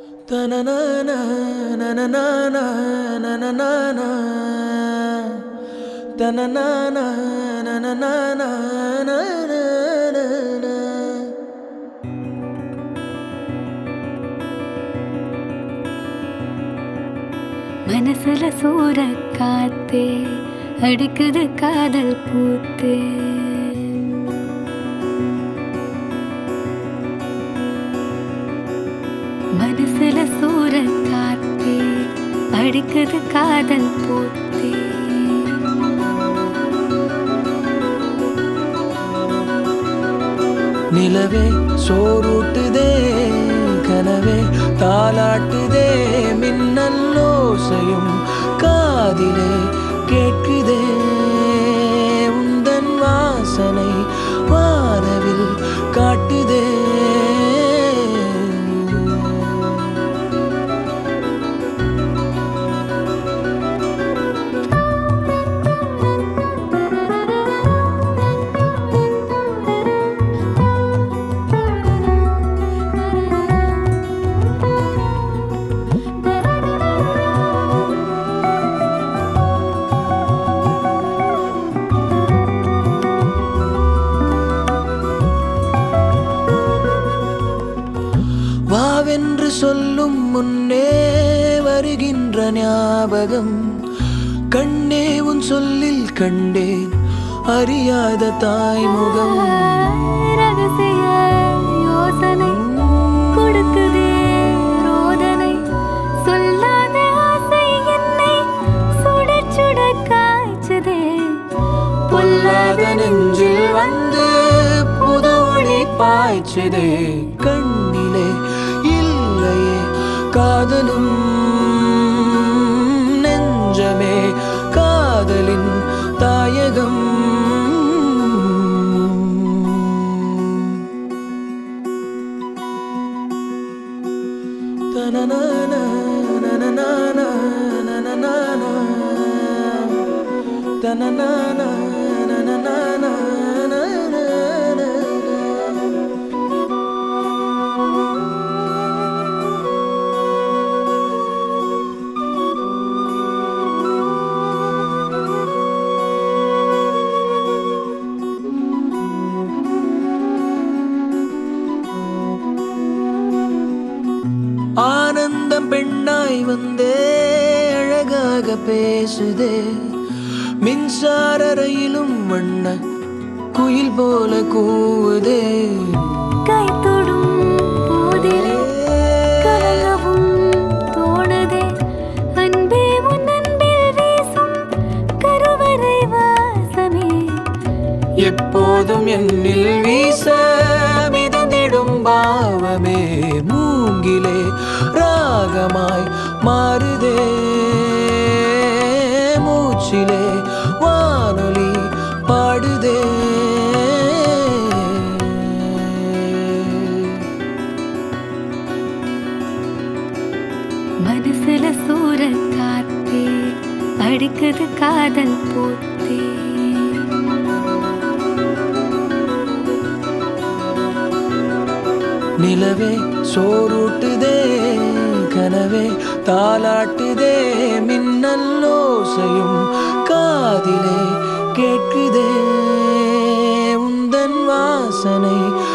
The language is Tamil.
தனனானா, நனனானா, நனனானா. தனனானா, நனனானா, நனனானா. மனசுல சூற காத்தே அடிக்குது காதல் பூத்தே மனசுல சூற காத்தே அடிக்குது காதல் பூத்தே நிலவே சோறுட்டுதே கனவே தாலாட்டுதே மின்னல் ஓசையும் காதிலே கேட்குதே உந்தன் வாசனை வானவில் காட்டுதே வாவென்று சொல்லும் முன்னே வருகின்ற ஞாபகம் கண்ணே உன் சொல்லில் கண்டேன் அறியாத தாய்முகம் ரகசிய யோசனை கொடுக்குதே ரோதனை சொல்லாத ஆசை என்னை சுட சுட காய்ச்சதே பொல்லாத நெஞ்சில் வந்து புது ஒளி பாய்ச்சதே கண்ணிலே இல்லையே காதலும் நெஞ்சமே காதலின் தாயகம் தனனானா, நனனானா, நனனானா. தனனானா, நனனானா, நனனானா. ஆனந்தம் பெண்ணாய் வந்தே அழகாக பேசுதே மின்சார ரயிலும் வண்ண குயில் போல கூவுதே கை தொடும் போதிலே கலங்கவும் தோணுதே அன்பே உன் அன்பில் வீசும் கருவறை வாசமே எப்போதும் என்னில் வீச மிதந்திடும் பாவமே மூங்கிலே ராகமாய் மாறுதே மூச்சிலே வானொலி பாடுதே மனசுல சூற காத்தே அடிக்குது காதல் பூத்தே நிலவே சோறுட்டுதே கனவே தாலாட்டுதே மின்னல் ஓசையும் காதிலே கேட்குதே உந்தன் வாசனை